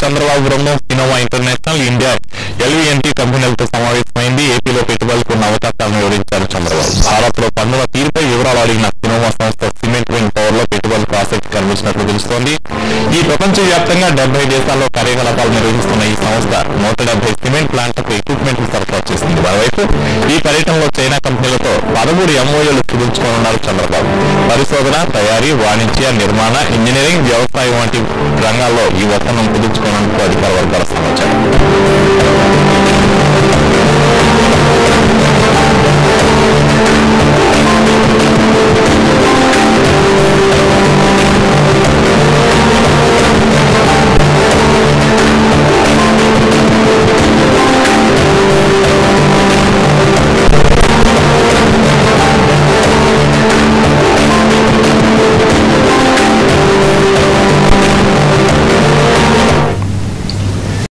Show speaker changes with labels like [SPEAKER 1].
[SPEAKER 1] చంద్రబాబు బృందం సినోవా international India ఎల్వీఎన్టీ కంపెనీలతో సమావేశమైంది ఏపీలో పెట్టుబడులకు ఉన్న అవకాశాలను వివరించారు చంద్రబాబు భారత్ లో పన్నుల తీరుపై వివరాలు అడిగిన సినోవా సంస్థ సిమెంట్ విండ్ పవర్ లో పెట్టుబడులకు ఆసక్తి కనిపించినట్లు తెలుస్తోంది ఈ ప్రపంచ వ్యాప్తంగా డెబ్బై దేశాల్లో కార్యకలాపాలు నిర్వహిస్తున్న ఈ సంస్థ నూట డెబ్బై సిమెంట్ ప్లాంట్లకు ఎక్విప్మెంట్ సరఫరా చేసింది మరోవైపు ఈ పర్యటనలో చైనా కంపెనీలతో పదమూడు ఎంఓఏలు కుదుర్చుకోనున్నారు చంద్రబాబు పరిశోధన తయారీ వాణిజ్య నిర్మాణ ఇంజనీరింగ్ వ్యవసాయం వంటి రంగాల్లో ఈ ఒప్పందం కుదుర్చుకోనున్నట్లు అధికార వర్గాల సమాచారం